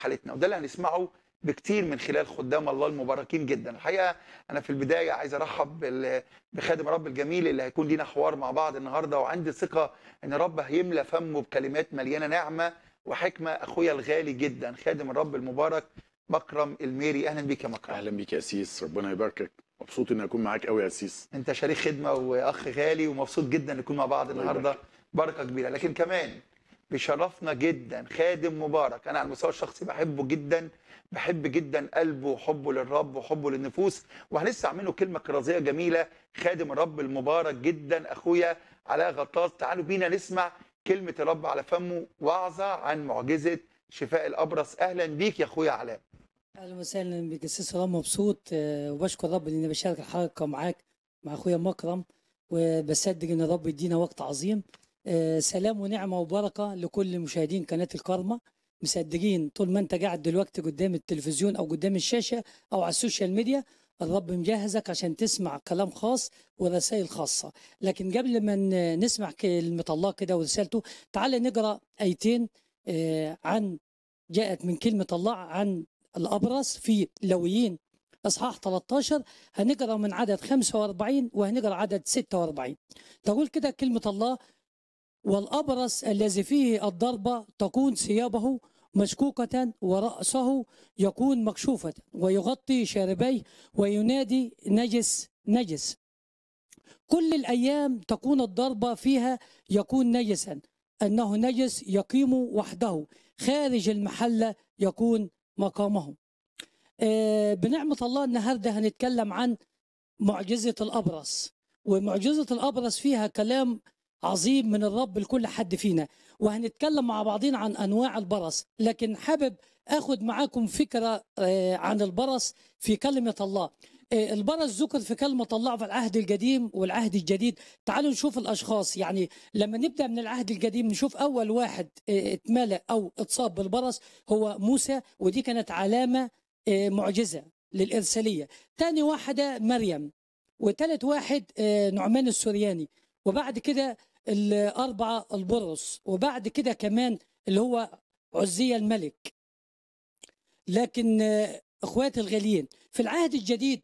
حالتنا وده اللي هنسمعه بكتير من خلال خدام الله المباركين جدا الحقيقه انا في البدايه عايز ارحب بال- بخادم رب الجميل اللي هيكون لينا حوار مع بعض النهارده وعندي ثقه ان رب هيملى فمه بكلمات مليانه نعمه وحكمه اخويا الغالي جدا خادم الرب المبارك مكرم الميري اهلا بيك يا مكرم اهلا بيك يا اسيس ربنا يباركك مبسوط اني اكون معاك قوي يا اسيس انت شريك خدمه واخ غالي ومبسوط جدا نكون مع بعض الله النهارده بركه كبيره لكن كمان بيشرفنا جدا خادم مبارك انا على المستوى الشخصي بحبه جدا بحب جدا قلبه وحبه للرب وحبه للنفوس وهنسمع منه كلمه كرازيه جميله خادم الرب المبارك جدا اخويا علاء غطاس تعالوا بينا نسمع كلمه الرب على فمه وعظه عن معجزه شفاء الابرص اهلا بيك يا اخويا علاء اهلا وسهلا بك استاذ سلام مبسوط آه، وبشكر رب اني بشارك الحلقه معاك مع اخويا مكرم وبصدق ان الرب يدينا وقت عظيم آه، سلام ونعمه وبركه لكل مشاهدين قناه الكرمه مصدقين طول ما انت قاعد دلوقتي قدام التلفزيون او قدام الشاشه او على السوشيال ميديا الرب مجهزك عشان تسمع كلام خاص ورسائل خاصه لكن قبل ما ن- نسمع كلمه الله كده ورسالته تعال نقرا ايتين آه، عن جاءت من كلمه الله عن الأبرص في لويين إصحاح 13 هنقرأ من عدد 45 وهنقرأ عدد 46 تقول كده كلمة الله والأبرص الذي فيه الضربة تكون ثيابه مشكوكة ورأسه يكون مكشوفة ويغطي شاربيه وينادي نجس نجس كل الأيام تكون الضربة فيها يكون نجسا أنه نجس يقيم وحده خارج المحلة يكون مقامه آه، بنعمة الله النهاردة هنتكلم عن معجزة الأبرص ومعجزة الأبرص فيها كلام عظيم من الرب لكل حد فينا وهنتكلم مع بعضين عن أنواع البرص لكن حابب أخد معاكم فكرة آه، عن البرص في كلمة الله آه، البرص ذكر في كلمة الله في العهد القديم والعهد الجديد تعالوا نشوف الأشخاص يعني لما نبدأ من العهد القديم نشوف أول واحد آه، اتملأ أو اتصاب بالبرص هو موسى ودي كانت علامة آه، معجزة للإرسالية تاني واحدة مريم وتالت واحد آه، نعمان السورياني وبعد كده الأربعة البرص وبعد كده كمان اللي هو عزية الملك لكن آه، اخواتي الغاليين في العهد الجديد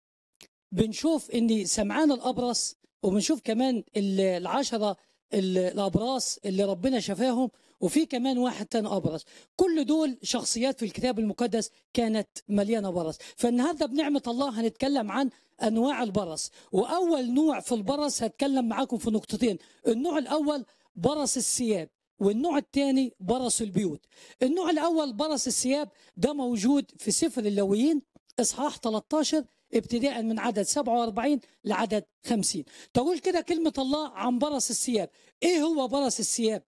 بنشوف ان سمعان الابرص وبنشوف كمان ال- العشره ال- الابراص اللي ربنا شفاهم وفي كمان واحد تاني ابرص كل دول شخصيات في الكتاب المقدس كانت مليانه برص فالنهارده بنعمه الله هنتكلم عن انواع البرص واول نوع في البرص هتكلم معاكم في نقطتين النوع الاول برص الثياب والنوع الثاني برص البيوت النوع الاول برص الثياب ده موجود في سفر اللويين اصحاح 13 ابتداء من عدد 47 لعدد 50 تقول كده كلمة الله عن برص الثياب ايه هو برص الثياب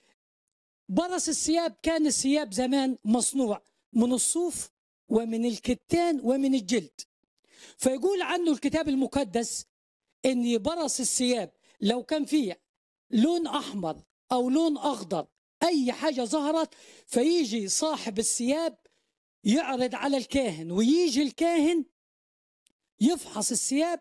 برص الثياب كان الثياب زمان مصنوع من الصوف ومن الكتان ومن الجلد فيقول عنه الكتاب المقدس ان برص الثياب لو كان فيه لون احمر او لون اخضر اي حاجه ظهرت فيجي صاحب الثياب يعرض على الكاهن ويجي الكاهن يفحص الثياب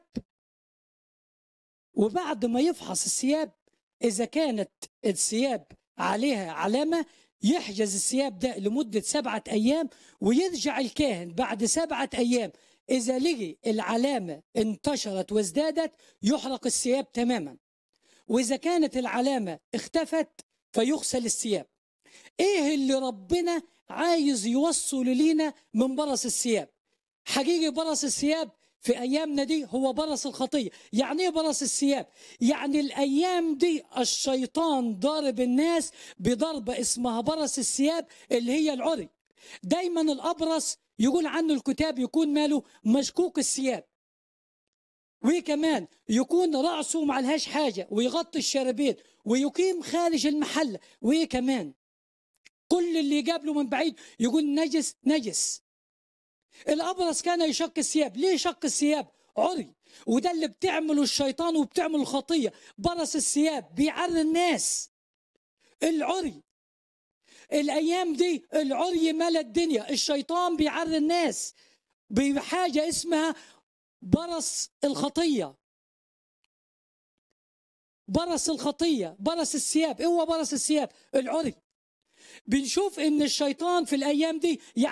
وبعد ما يفحص الثياب اذا كانت الثياب عليها علامه يحجز الثياب ده لمده سبعه ايام ويرجع الكاهن بعد سبعه ايام اذا لقي العلامه انتشرت وازدادت يحرق الثياب تماما واذا كانت العلامه اختفت فيغسل الثياب ايه اللي ربنا عايز يوصل لينا من برص الثياب حقيقي برص الثياب في ايامنا دي هو برص الخطيه يعني ايه برص الثياب يعني الايام دي الشيطان ضارب الناس بضربه اسمها برص الثياب اللي هي العري دايما الابرص يقول عنه الكتاب يكون ماله مشكوك الثياب وكمان يكون رأسه معلهاش حاجة ويغطي الشاربين ويقيم خارج المحل وكمان كل اللي يقابله من بعيد يقول نجس نجس الأبرص كان يشق الثياب ليه شق الثياب عري وده اللي بتعمله الشيطان وبتعمل الخطية برص الثياب بيعري الناس العري الأيام دي العري ملا الدنيا الشيطان بيعري الناس بحاجة اسمها برص الخطية برص الخطية برص الثياب ايه هو برص الثياب العري بنشوف ان الشيطان في الايام دي